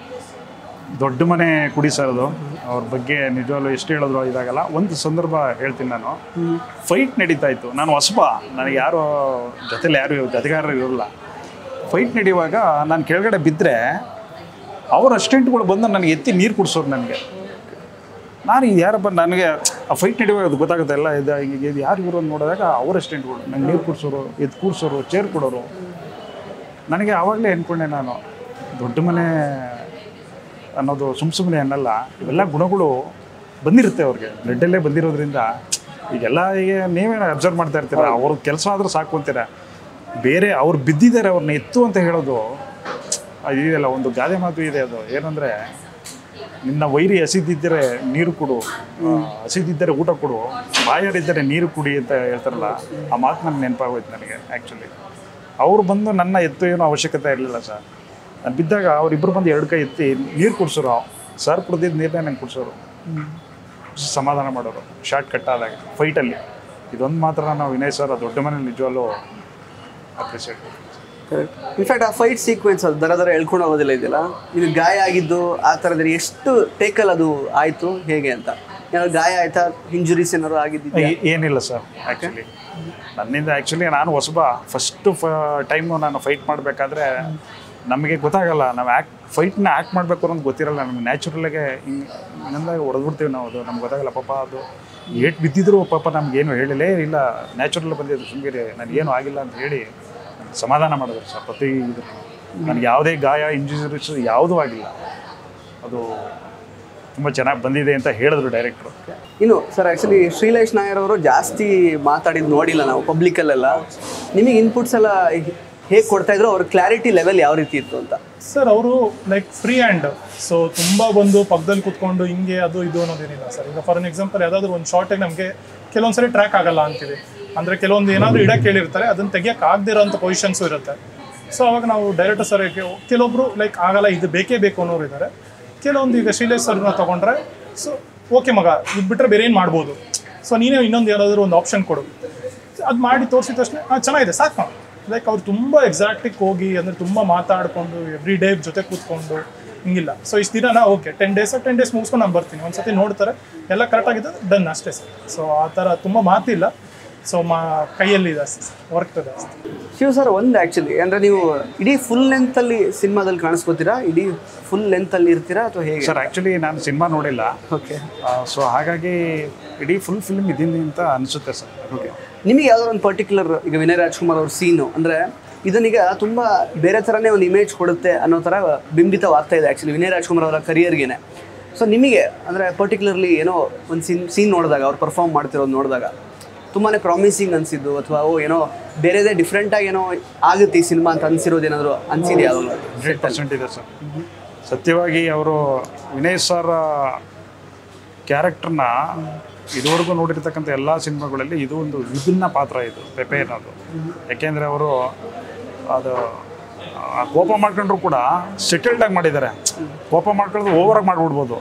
ದೊಡ್ಡ ಮನೆ ಕುಡಿಸೋದು ಅವ್ರ ಬಗ್ಗೆ ನಿಜವಾಗ್ಲೂ ಎಷ್ಟು ಹೇಳಿದ್ರು ಇದಾಗಲ್ಲ ಒಂದು ಸಂದರ್ಭ ಹೇಳ್ತೀನಿ ನಾನು ಫೈಟ್ ನಡೀತಾ ಇತ್ತು ನಾನು ಹೊಸಬ ನನಗೆ ಯಾರು ಜೊತೆಲಿ ಯಾರು ಜೊತೆಗಾರರು ಇರಲ್ಲ ಫೈಟ್ ನಡೆಯುವಾಗ ನಾನು ಕೆಳಗಡೆ ಬಿದ್ದರೆ ಅವ್ರ ಅಸ್ಟೆಂಟ್ಗಳು ಬಂದು ನನಗೆ ಎತ್ತಿ ನೀರು ಕುಡಿಸೋರು ನನಗೆ ನಾನು ಇದು ಯಾರಪ್ಪ ನನಗೆ ಆ ಫೈಟ್ ನಡೆಯುವಾಗ ಅದು ಗೊತ್ತಾಗುತ್ತೆ ಎಲ್ಲ ಇದು ಹಿಂಗೆ ಇದು ಯಾರು ಇವರು ಅಂತ ನೋಡಿದಾಗ ಅವ್ರ ಅಸ್ಟೆಂಟ್ಗಳು ನಂಗೆ ನೀರು ಕುಡಿಸೋರು ಎದ್ದು ಕೂರಿಸೋರು ಚೇರ್ ಕೊಡೋರು ನನಗೆ ಆವಾಗಲೇ ಅಂದ್ಕೊಂಡೆ ನಾನು ದೊಡ್ಡ ಮನೆ ಅನ್ನೋದು ಸುಮ್ಮ ಸುಮ್ಮನೆ ಅನ್ನಲ್ಲ ಇವೆಲ್ಲ ಗುಣಗಳು ಬಂದಿರುತ್ತೆ ಅವ್ರಿಗೆ ಬ್ಲಡ್ಡಲ್ಲೇ ಬಂದಿರೋದ್ರಿಂದ ಈಗೆಲ್ಲ ಈಗ ನೀವೇ ಅಬ್ಸರ್ವ್ ಮಾಡ್ತಾ ಇರ್ತೀರ ಅವ್ರ ಕೆಲಸ ಆದರೂ ಸಾಕು ಅಂತೀರ ಬೇರೆ ಅವ್ರು ಬಿದ್ದಿದ್ದಾರೆ ಅವ್ರನ್ನ ಎತ್ತು ಅಂತ ಹೇಳೋದು ಅದು ಇದೆಯಲ್ಲ ಒಂದು ಗಾದೆ ಮಾತು ಇದೆ ಅದು ಏನಂದರೆ ನಿನ್ನ ವೈರಿ ಹಸಿದಿದ್ದರೆ ನೀರು ಕೊಡು ಆ, ಹಸಿದಿದ್ದರೆ ಊಟ ಕೊಡು ಬಾಯಾರಿದ್ದರೆ ನೀರು ಕುಡಿ ಅಂತ ಹೇಳ್ತಾರಲ್ಲ ಆ ಮಾತು ನನಗೆ ನೆನಪಾಗೋಯ್ತು ನನಗೆ ಆ್ಯಕ್ಚುಲಿ ಅವ್ರು ಬಂದು ನನ್ನ ಎತ್ತು ಏನೋ ಅವಶ್ಯಕತೆ ಇರಲಿಲ್ಲ ಸರ್ ನಾನು ಬಿದ್ದಾಗ ಅವರಿಬ್ಬರು ಬಂದು ಎರಡು ಕೈ ಎತ್ತಿ ನೀರು ಕುಡಿಸೋರು ಸರ್ ಕುಡ್ದಿದ್ದು ನೀರನ್ನೇ ನಂಗೆ ಕುಡಿಸೋರು ಸಮಾಧಾನ ಮಾಡೋರು ಶಾರ್ಟ್ ಕಟ್ ಆದಾಗ ಫೈಟಲ್ಲಿ ಇದೊಂದು ಮಾತ್ರ ನಾವು ವಿನಯ್ ಸರ್ ದೊಡ್ಡ ಮನೇಲಿ ನಿಜವಾಗ್ಲೂ ಅಪ್ರಿಷಿಯೇಟ್ ಇನ್ಫ್ಯಾಕ್ಟ್ ಆ ಫೈಟ್ ಸೀಕ್ವೆನ್ಸ್ ಅದು ದರ ದರ ಎಳ್ಕೊಂಡು ಹೋಗೋದಿಲ್ಲ ಇದೆಯಲ್ಲ ಇದು ಗಾಯ ಆಗಿದ್ದು ಆ ಥರದಲ್ಲಿ ಎಷ್ಟು ಟೇಕಲ್ಲಿ ಅದು ಆಯಿತು ಹೇಗೆ ಅಂತ ಏನಾದ್ರು ಗಾಯ ಆಯ್ತಾ ಇಂಜುರೀಸ್ ಏನಾದ್ರು ಆಗಿದ್ದಿದ್ಯಾ ಏ- ಏನಿಲ್ಲ ಸರ್ ಆ್ಯಕ್ಚುಲಿ ನನ್ನಿಂದ ಆ್ಯಕ್ಚುಲಿ ನಾನು ಹೊಸಬ ಫಸ್ಟು ಫ ಟೈಮು ನಾನು ಫೈಟ್ ಮಾಡಬೇಕಾದ್ರೆ ನಮಗೆ ಗೊತ್ತಾಗಲ್ಲ ನಾವು ಆ್ಯಕ್ಟ್ ಫೈಟ್ನ ಆ್ಯಕ್ಟ್ ಮಾಡಬೇಕು ಅನ್ನೋದು ಗೊತ್ತಿರಲ್ಲ ನಮಗೆ ನ್ಯಾಚುರಲಾಗೆ ಹಿಂಗೆ ಹಿಂಗಂದಾಗ ಹೊಡೆದ್ಬಿಡ್ತೀವಿ ನಾವು ಅದು ನಮ್ಗೆ ಗೊತ್ತಾಗಲ್ಲ ಪಾಪ ಅದು ಏಟ್ ಬಿದ್ದಿದ್ರು ಪಾಪ ನಮಗೇನು ಹೇಳಿಲ್ಲೇ ಇಲ್ಲ ನ್ಯಾಚುರಲ್ ಬಂದಿದ್ದು ಸುಮ್ಮನೆ ನನಗೇನು ಆಗಿಲ್ಲ ಅಂತ ಹೇಳಿ ಸಮಾಧಾನ ಮಾಡಿದ್ರು ಸರ್ ಪ್ರತಿ ಇದು ನನಗೆ ಯಾವುದೇ ಗಾಯ ಇಂಜುರೀಸ್ ಯಾವುದೂ ಆಗಿಲ್ಲ ಅದು ತುಂಬ ಚೆನ್ನಾಗಿ ಬಂದಿದೆ ಅಂತ ಹೇಳಿದ್ರು ಡೈರೆಕ್ಟ್ರು ಇನ್ನು ಸರ್ ಆ್ಯಕ್ಚುಲಿ ಶ್ರೀಲೇಶ್ ನಾಯರ್ ಅವರು ಜಾಸ್ತಿ ಮಾತಾಡಿದ್ದು ನೋಡಿಲ್ಲ ನಾವು ಪಬ್ಲಿಕಲ್ಲೆಲ್ಲ ನಿಮಗೆ ಇನ್ಪುಟ್ಸ್ ಎಲ್ಲ ಹೇಗೆ ಕೊಡ್ತಾ ಇದ್ರು ಅವ್ರ ಕ್ಲಾರಿಟಿ ಲೆವೆಲ್ ಯಾವ ರೀತಿ ಇತ್ತು ಅಂತ ಸರ್ ಅವರು ಲೈಕ್ ಫ್ರೀ ಹ್ಯಾಂಡ್ ಸೊ ತುಂಬ ಬಂದು ಪಕ್ಕದಲ್ಲಿ ಕೂತ್ಕೊಂಡು ಹಿಂಗೆ ಅದು ಇದು ಅನ್ನೋದೇನಿಲ್ಲ ಸರ್ ಈಗ ಫಾರ್ ಅನ್ ಎಕ್ಸಾಂಪಲ್ ಯಾವುದಾದ್ರೂ ಒಂದು ಶಾರ್ಟಾಗಿ ನಮಗೆ ಕೆಲವೊಂದ್ಸರಿ ಟ್ರ್ಯಾಕ್ ಆಗಲ್ಲ ಅಂತೀವಿ ಅಂದರೆ ಕೆಲವೊಂದು ಏನಾದರೂ ಇಡಕ್ಕೆ ಹೇಳಿರ್ತಾರೆ ಅದನ್ನು ತೆಗಿಯಕ್ಕೆ ಆಗದಿರೋಂಥ ಪೊಸಿಷನ್ಸು ಇರುತ್ತೆ ಸೊ ಅವಾಗ ನಾವು ಡೈರೆಕ್ಟರ್ ಸರ್ ಕೆಲವೊಬ್ರು ಲೈಕ್ ಆಗಲ್ಲ ಇದು ಬೇಕೇ ಬೇಕು ಅನ್ನೋರು ಇದ್ದಾರೆ ಕೆಲವೊಂದು ಈಗ ಶ್ರೀಲೇಶ್ ಸರ್ನ ತೊಗೊಂಡ್ರೆ ಸೊ ಓಕೆ ಮಗ ಇದು ಬಿಟ್ಟರೆ ಬೇರೆ ಏನು ಮಾಡ್ಬೋದು ಸೊ ನೀನೇ ಇನ್ನೊಂದು ಯಾರಾದರೂ ಒಂದು ಆಪ್ಷನ್ ಕೊಡು ಅದು ಮಾಡಿ ತೋರಿಸಿದ ತಕ್ಷಣ ಹಾಂ ಚೆನ್ನಾಗಿದೆ ಸಾಕು ಲೈಕ್ ಅವ್ರು ತುಂಬ ಎಕ್ಸಾಕ್ಟಿಗೆ ಹೋಗಿ ಅಂದರೆ ತುಂಬ ಮಾತಾಡಿಕೊಂಡು ಎವ್ರಿ ಡೇ ಜೊತೆ ಕೂತ್ಕೊಂಡು ಹಿಂಗಿಲ್ಲ ಸೊ ಇಷ್ಟು ದಿನ okay ten days ten days ಮುಗಿಸ್ಕೊಂಡು ನಾನು ಬರ್ತೀನಿ ಒಂದು ಸತಿ ನೋಡ್ತಾರೆ ಎಲ್ಲ ಕರೆಕ್ಟಾಗಿದೆ ಡನ್ ಅಷ್ಟೇ ಸರ್ ಸೊ ಆ ಥರ ತುಂಬ ಮಾತಿಲ್ಲ ಸೊ ಮಾ ಕೈಯಲ್ಲಿ ಜಾಸ್ತಿ ಸರ್ ವರ್ಕ್ ಜಾಸ್ತಿ ಶಿವ್ ಸರ್ ಒಂದು ಆ್ಯಕ್ಚುಲಿ ಅಂದರೆ ನೀವು ಇಡೀ ಫುಲ್ ಲೆಂತಲ್ಲಿ ಸಿನಿಮಾದಲ್ಲಿ ಕಾಣಿಸ್ಕೋತೀರಾ ಇಡೀ ಫುಲ್ ಲೆಂತಲ್ಲಿ ಇರ್ತೀರಾ ಅಥವಾ ಹೇಗೆ ಸರ್ ಆ್ಯಕ್ಚುಲಿ ನಾನು ಸಿನಿಮಾ ನೋಡಿಲ್ಲ ಓಕೆ ಸೊ ಹಾಗಾಗಿ ಇಡೀ ಫುಲ್ ಫಿಲ್ಮ್ ಇದೀನಿ ಅಂತ ಅನಿಸುತ್ತೆ ಸರ್ ಓಕೆ ನಿಮಗೆ ಯಾವುದೋ ಒಂದು ಪರ್ಟಿಕ್ಯುಲರ್ ಈಗ ವಿನಯ್ ರಾಜ್ಕುಮಾರ್ ಅವ್ರ ಸೀನು ಅಂದರೆ ಇದನ್ನೀಗ ತುಂಬ ಬೇರೆ ಥರನೇ ಒಂದು ಇಮೇಜ್ ಕೊಡುತ್ತೆ ಅನ್ನೋ ಥರ ಬಿಂಬಿತವಾಗ್ತಾ ಇದೆ ಆ್ಯಕ್ಚುಲಿ ವಿನಯ್ ರಾಜ್ಕುಮಾರ್ ಅವರ ಕರಿಯರ್ಗೆ ಸೊ ನಿಮಗೆ ಅಂದರೆ ಪರ್ಟಿಕ್ಯುಲರ್ಲಿ ಏನೋ ಒಂದು ಸೀನ್ ಸೀನ್ ನೋಡಿದಾಗ ಅವ್ರು ಪರ್ಫಾರ್ಮ್ ಮಾಡ್ತಿರೋದು ನೋಡಿದಾಗ ತುಂಬಾ ಪ್ರಾಮಿಸಿಂಗ್ ಅನಿಸಿದ್ದು ಅಥವಾ ಓ ಏನೋ ಬೇರೆದೇ ಡಿಫ್ರೆಂಟಾಗಿ ಏನೋ ಆಗುತ್ತೆ ಈ ಸಿನಿಮಾ ಅಂತ ಅನಿಸಿರೋದು ಏನಾದರೂ ಅನಿಸಿದೆಯಾ ಹಂಡ್ರೆಡ್ ಪರ್ಸೆಂಟ್ ಇದೆ ಸರ್ ಸತ್ಯವಾಗಿ ಅವರು ವಿನಯ್ ಸರ್ ಕ್ಯಾರೆಕ್ಟರ್ನ ಇದುವರೆಗೂ ನೋಡಿರ್ತಕ್ಕಂಥ ಎಲ್ಲ ಸಿನಿಮಾಗಳಲ್ಲಿ ಇದು ಒಂದು ವಿಭಿನ್ನ ಪಾತ್ರ ಇದು ಪೆಪೆ ಅನ್ನೋದು ಯಾಕೆಂದರೆ ಅವರು ಅದು ಆ ಕೋಪ ಮಾಡ್ಕೊಂಡ್ರು ಕೂಡ ಸೆಟಲ್ಡಾಗಿ ಮಾಡಿದ್ದಾರೆ ಕೋಪ ಮಾಡ್ಕೊಳ್ಳೋದು ಓವರಾಗಿ ಮಾಡಿಬಿಡ್ಬೋದು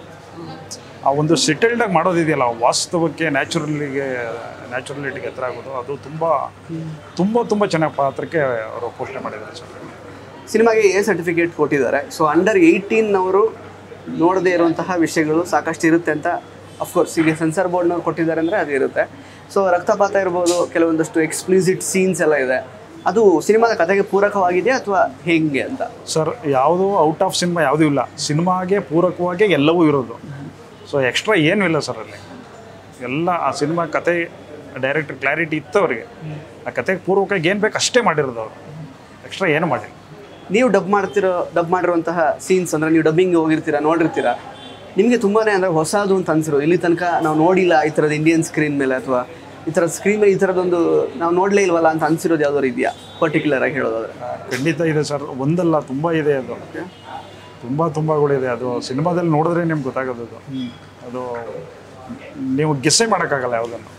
ಆ ಒಂದು ಸೆಟಲ್ಡಾಗಿ ಮಾಡೋದಿದೆಯಲ್ಲ ವಾಸ್ತವಕ್ಕೆ ನ್ಯಾಚುರಲಿಗೆ ನ್ಯಾಚುರಲಿಟಿಗೆ ಹತ್ರ ಆಗೋದು ಅದು ತುಂಬ ತುಂಬ ತುಂಬ ಚೆನ್ನಾಗಿ ಪಾತ್ರಕ್ಕೆ ಅವರು ಪೋಷಣೆ ಮಾಡಿದ್ದಾರೆ ಸರ್ ಸಿನಿಮಾಗೆ ಎ ಸರ್ಟಿಫಿಕೇಟ್ ಕೊಟ್ಟಿದ್ದಾರೆ ಸೊ ಅಂಡರ್ ಏಯ್ಟೀನ್ ಅವರು ನೋಡದೇ ಇರುವಂತಹ ವಿಷಯಗಳು ಸಾಕಷ್ಟು ಇರುತ್ತೆ ಅಂತ ಅಫ್ಕೋರ್ಸ್ ಈಗ ಸೆನ್ಸರ್ ಬೋರ್ಡ್ನವ್ರು ಕೊಟ್ಟಿದ್ದಾರೆ ಅಂದರೆ ಅದು ಇರುತ್ತೆ ಸೊ ರಕ್ತಪಾತ ಇರ್ಬೋದು ಕೆಲವೊಂದಷ್ಟು ಎಕ್ಸ್ಪ್ಲಿಸಿಟ್ ಸೀನ್ಸ್ ಎಲ್ಲ ಇದೆ ಅದು ಸಿನಿಮಾದ ಕಥೆಗೆ ಪೂರಕವಾಗಿದೆಯಾ ಅಥವಾ ಹೇಗೆ ಅಂತ ಸರ್ ಯಾವುದು ಔಟ್ ಆಫ್ ಸಿನಿಮಾ ಯಾವುದೂ ಇಲ್ಲ ಸಿನಿಮಾಗೆ ಪೂರಕವಾಗಿ ಎಲ್ಲವೂ ಇರೋದು ಸೊ ಎಕ್ಸ್ಟ್ರಾ ಏನೂ ಇಲ್ಲ ಸರ್ ಅಲ್ಲಿ ಎಲ್ಲ ಆ ಸಿನಿಮಾ ಕತೆ ಡೈರೆಕ್ಟರ್ ಕ್ಲಾರಿಟಿ ಇತ್ತು ಅವರಿಗೆ ಆ ಕತೆಗೆ ಪೂರ್ವಕವಾಗಿ ಏನು ಬೇಕು ಅಷ್ಟೇ ಮಾಡಿರೋದು ಅವರು ಎಕ್ಸ್ಟ್ರಾ ಏನು ಮಾಡಿಲ್ಲ ನೀವು ಡಬ್ ಮಾಡ್ತಿರೋ ಡಬ್ ಮಾಡಿರುವಂತಹ ಸೀನ್ಸ್ ಅಂದರೆ ನೀವು ಡಬ್ಬಿಂಗ್ ಹೋಗಿರ್ತೀರಾ ನೋಡಿರ್ತೀರಾ ನಿಮಗೆ ತುಂಬಾ ಅಂದರೆ ಹೊಸದು ಅಂತ ಅನ್ಸಿರೋದು ಇಲ್ಲಿ ತನಕ ನಾವು ನೋಡಿಲ್ಲ ಈ ಥರದ ಇಂಡಿಯನ್ ಸ್ಕ್ರೀನ್ ಮೇಲೆ ಅಥವಾ ಈ ಥರ ಸ್ಕ್ರೀನ್ ಈ ಥರದೊಂದು ನಾವು ನೋಡಲೇ ಇಲ್ವಲ್ಲ ಅಂತ ಅನ್ಸಿರೋದು ಯಾವ್ದಾದ್ರು ಇದೆಯಾ ಪರ್ಟಿಕ್ಯುಲರ್ ಆಗಿ ಹೇಳೋದಾದ್ರೆ ಖಂಡಿತ ಇದೆ ಸರ್ ಒಂದಲ್ಲ ತುಂಬ ಇದೆ ಅದು ತುಂಬ ತುಂಬಗಳಿದೆ ಅದು ಸಿನಿಮಾದಲ್ಲಿ ನೋಡಿದ್ರೆ ನಿಮ್ಗೆ ಗೊತ್ತಾಗೋದು ಅದು ಅದು ನೀವು ಗೆಸ್ಸೇ ಮಾಡೋಕ್ಕಾಗಲ್ಲ ಯಾವುದನ್ನು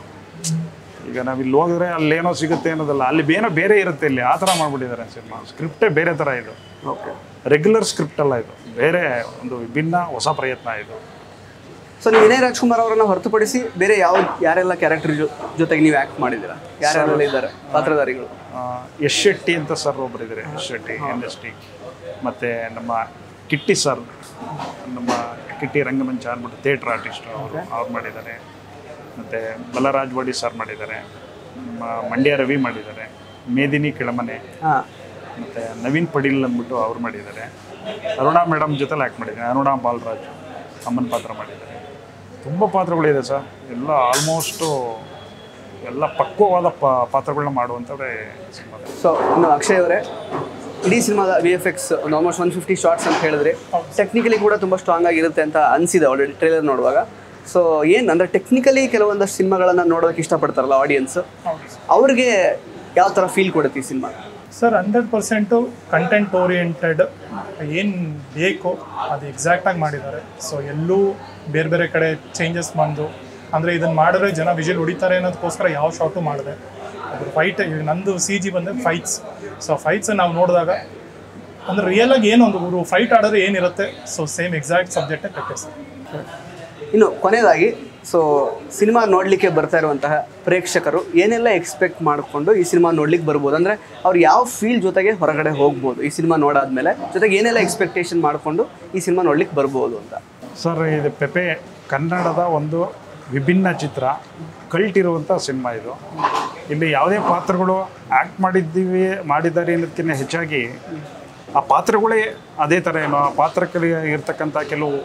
ಈಗ ನಾವು ಇಲ್ಲಿ ಹೋಗಿದ್ರೆ ಅಲ್ಲೇನೋ ಸಿಗುತ್ತೆ ಅನ್ನೋದಲ್ಲ ಅಲ್ಲಿ ಏನೋ ಬೇರೆ ಇರುತ್ತೆ ಇಲ್ಲಿ ಆ ಥರ ಮಾಡ್ಬಿಟ್ಟಿದ್ದಾರೆ ಸಿನಿಮಾ ಸ್ಕ್ರಿಪ್ಟೇ ಬೇರೆ ಥರ ಇದು ಓಕೆ ರೆಗ್ಯುಲರ್ ಸ್ಕ್ರಿಪ್ಟ್ ಅಲ್ಲ ಇದು ಬೇರೆ ಒಂದು ವಿಭಿನ್ನ ಹೊಸ ಪ್ರಯತ್ನ ಇದು ಸೊ ನೀವು ವಿನಯ್ ರಾಜ್ಕುಮಾರ್ ಅವರನ್ನ ಹೊರತುಪಡಿಸಿ ಬೇರೆ ಯಾವ ಯಾರೆಲ್ಲ ಕ್ಯಾರೆಕ್ಟರ್ ಜೊತೆಗೆ ನೀವು ಆ್ಯಕ್ಟ್ ಮಾಡಿದ್ದೀರಾ ಯಾರ್ಯಾರೆಲ್ಲ ಇದ್ದಾರೆ ಪಾತ್ರಧಾರಿಗಳು ಆ, ಯಶ್ ಶೆಟ್ಟಿ ಅಂತ ಸರ್ ಒಬ್ಬರು ಇದ್ದಾರೆ Yash Shetty N S T ಮತ್ತು ನಮ್ಮ ಕಿಟ್ಟಿ ಸರ್ ನಮ್ಮ ಕಿಟ್ಟಿ ರಂಗಮಂಚ ಅಂದ್ಬಿಟ್ಟು ಥಿಯೇಟ್ರ್ ಆರ್ಟಿಸ್ಟ್ ಅವರು ಅವ್ರು ಮಾಡಿದ್ದಾರೆ ಮತ್ತು ಬಲರಾಜ್ ವಾಡಿ ಸರ್ ಮಾಡಿದ್ದಾರೆ ನಮ್ಮ ಮಂಡ್ಯ ರವಿ ಮಾಡಿದ್ದಾರೆ ಮೇದಿನಿ ಕೆಳಮನೆ ಹಾಂ ಮತ್ತು ನವೀನ್ ಪಡೀಲ್ ಅಂದ್ಬಿಟ್ಟು ಅವ್ರು ಮಾಡಿದ್ದಾರೆ ಅರುಣಾ ಮೇಡಮ್ ಜೊತೆಲಿ ಆ್ಯಕ್ಟ್ ಮಾಡಿದ್ದಾರೆ ಅರುಣಾ ಬಾಲರಾಜ್ ಅಮ್ಮನ ಪಾತ್ರ ಮಾಡಿದ್ದಾರೆ ತುಂಬ ಪಾತ್ರಗಳಿದೆ ಸರ್ ಎಲ್ಲ ಆಲ್ಮೋಸ್ಟು ಎಲ್ಲ ಪಕ್ವವಾದ ಪ ಪಾತ್ರಗಳನ್ನ ಮಾಡುವಂಥವ್ರೆ ಸಿನಿಮಾದಲ್ಲಿ ಸೊ ಇನ್ನು ಅಕ್ಷಯ್ ಅವರೇ ಇಡೀ ಸಿನಿಮಾದ ವಿ ಎಫ್ ಎಕ್ಸ್ ಒಂದು ಆಲ್ಮೋಸ್ಟ್ ಒನ್ ಫಿಫ್ಟಿ ಶಾರ್ಟ್ಸ್ ಅಂತ ಹೇಳಿದ್ರೆ ಟೆಕ್ನಿಕಲಿ ಕೂಡ ತುಂಬ ಸ್ಟ್ರಾಂಗ್ ಆಗಿರುತ್ತೆ ಅಂತ ಅನಿಸಿದೆ ಆಲ್ರೆಡಿ ಟ್ರೇಲರ್ ನೋಡುವಾಗ ಸೊ ಏನು ಅಂದರೆ ಟೆಕ್ನಿಕಲಿ ಕೆಲವೊಂದಷ್ಟು ಸಿನಿಮಾಗಳನ್ನು ನೋಡೋದಕ್ಕೆ ಇಷ್ಟಪಡ್ತಾರಲ್ಲ ಆಡಿಯನ್ಸ್ ಹೌದು ಅವ್ರಿಗೆ ಯಾವ ಥರ ಫೀಲ್ ಕೊಡುತ್ತೆ ಈ cinema sir hundred percent content oriented ಏನು ಬೇಕೋ ಅದು ಎಕ್ಸಾಕ್ಟಾಗಿ ಮಾಡಿದ್ದಾರೆ ಸೊ ಎಲ್ಲೂ ಬೇರೆ ಬೇರೆ ಕಡೆ ಚೇಂಜಸ್ ಬಂದು ಅಂದರೆ ಇದನ್ನು ಮಾಡಿದ್ರೆ ಜನ ವಿಜುವಲ್ ಹೊಡಿತಾರೆ ಅನ್ನೋದಕ್ಕೋಸ್ಕರ ಯಾವ ಶಾಟು ಮಾಡಿದೆ ಅದ್ರ ಫೈಟ್ ನಂದು ಸಿ ಜಿ ಬಂದರೆ ಫೈಟ್ಸ್ ಸೊ ಫೈಟ್ಸ್ ನಾವು ನೋಡಿದಾಗ ಅಂದರೆ ರಿಯಲಾಗಿ ಏನು ಒಂದು ಫೈಟ್ ಆಡಿದ್ರೆ ಏನಿರುತ್ತೆ ಸೊ ಸೇಮ್ ಎಕ್ಸಾಕ್ಟ್ ಸಬ್ಜೆಕ್ಟೇ ಕಟ್ಟೆ ಸರ್ ಇನ್ನು ಕೊನೆಯದಾಗಿ ಸೊ ಸಿನಿಮಾ ನೋಡಲಿಕ್ಕೆ ಬರ್ತಾ ಇರುವಂತಹ ಪ್ರೇಕ್ಷಕರು ಏನೆಲ್ಲ ಎಕ್ಸ್ಪೆಕ್ಟ್ ಮಾಡಿಕೊಂಡು ಈ ಸಿನಿಮಾ ನೋಡ್ಲಿಕ್ಕೆ ಬರ್ಬೋದು ಅಂದರೆ ಅವ್ರು ಯಾವ ಫೀಲ್ ಜೊತೆಗೆ ಹೊರಗಡೆ ಹೋಗ್ಬೋದು ಈ ಸಿನಿಮಾ ನೋಡಾದ್ಮೇಲೆ ಜೊತೆಗೆ ಏನೆಲ್ಲ ಎಕ್ಸ್ಪೆಕ್ಟೇಷನ್ ಮಾಡಿಕೊಂಡು ಈ ಸಿನಿಮಾ ನೋಡ್ಲಿಕ್ಕೆ ಬರ್ಬೋದು ಅಂತ ಸರ್ ಇದು ಪೆಪೆ ಕನ್ನಡದ ಒಂದು ವಿಭಿನ್ನ ಚಿತ್ರ ಕಲ್ಟಿರುವಂಥ ಸಿನಿಮಾ ಇದು ಇಲ್ಲಿ ಯಾವುದೇ ಪಾತ್ರಗಳು ಆ್ಯಕ್ಟ್ ಮಾಡಿದ್ದೀವಿ ಮಾಡಿದ್ದಾರೆ ಅನ್ನೋದಕ್ಕಿಂತ ಹೆಚ್ಚಾಗಿ ಆ ಪಾತ್ರಗಳೇ ಅದೇ ಥರ ಏನೋ ಆ ಪಾತ್ರಕ್ಕೆ ಇರ್ತಕ್ಕಂಥ ಕೆಲವು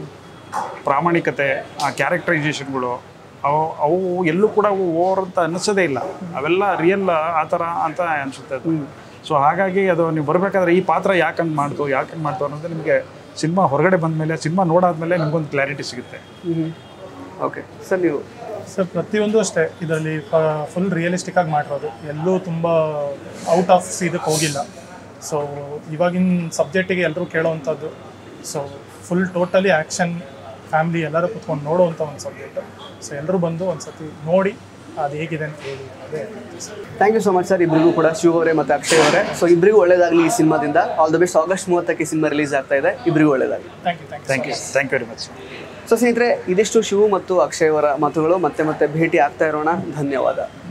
ಪ್ರಾಮಾಣಿಕತೆ ಆ ಕ್ಯಾರೆಕ್ಟರೈಸೇಷನ್ಗಳು ಅವು ಅವು ಎಲ್ಲೂ ಕೂಡ ಅವು ಓವರ್ ಅಂತ ಅನ್ನಿಸೋದೇ ಇಲ್ಲ ಅವೆಲ್ಲ ರಿಯಲ್ ಆ ಥರ ಅಂತ ಅನಿಸುತ್ತೆ ಅದು ಸೊ ಹಾಗಾಗಿ ಅದು ನೀವು ಬರಬೇಕಾದ್ರೆ ಈ ಪಾತ್ರ ಯಾಕಂಗೆ ಮಾಡ್ತು ಯಾಕಂಗೆ ಮಾಡ್ತು ಅನ್ನೋದು ನಿಮಗೆ ಸಿನಿಮಾ ಹೊರಗಡೆ ಬಂದಮೇಲೆ ಸಿನಿಮಾ ನೋಡಾದ್ಮೇಲೆ ನಿಮ್ಗೊಂದು ಕ್ಲಾರಿಟಿ ಸಿಗುತ್ತೆ ಓಕೆ ಸರ್ ನೀವು ಸರ್ ಪ್ರತಿಯೊಂದು ಅಷ್ಟೇ ಇದರಲ್ಲಿ ಫುಲ್ ರಿಯಲಿಸ್ಟಿಕ್ ಆಗಿ ಮಾಡಿರೋದು ಎಲ್ಲೂ ತುಂಬ ಔಟ್ ಆಫ್ ಇದಕ್ಕೆ ಹೋಗಿಲ್ಲ ಸೊ ಇವಾಗಿನ ಸಬ್ಜೆಕ್ಟಿಗೆ ಎಲ್ಲರೂ ಕೇಳೋವಂಥದ್ದು so full totally action family ಎಲ್ಲರೂ ಕುತ್ಕೊಂಡು ನೋಡುವಂಥ ಒಂದು ಸಬ್ಜೆಕ್ಟ್ ಸೊ ಎಲ್ಲರೂ ಬಂದು ಒಂದು ಸತಿ ನೋಡಿ ಅದು ಹೇಗಿದೆ ಅಂತ ಹೇಳಿ ಅದೇ sir thank you so much sir ಇಬ್ಬರಿಗೂ ಕೂಡ ಶಿವ ಅವರೇ ಮತ್ತು ಅಕ್ಷಯ್ ಅವರೇ ಸೊ ಇಬ್ಬರಿಗೂ ಒಳ್ಳೇದಾಗಲಿ ಈ ಸಿನಿಮಾದಿಂದ ಆಲ್ ದ ಬೆಸ್ಟ್ ಆಗಸ್ಟ್ ಮೂವತ್ತಕ್ಕೆ ಸಿನಿಮಾ ರಿಲೀಸ್ ಆಗ್ತಾ ಇದೆ ಇಬ್ಬರಿಗೂ ಒಳ್ಳೇದಾಗಲಿ thank you thank you thank you thank you very much so ಸ್ನೇಹಿತರೆ ಇದಿಷ್ಟು ಶಿವು ಮತ್ತು ಅಕ್ಷಯ್ ಅವರ ಮಾತುಗಳು ಮತ್ತೆ ಮತ್ತೆ ಭೇಟಿ ಆಗ್ತಾ ಇರೋಣ ಧನ್ಯವಾದ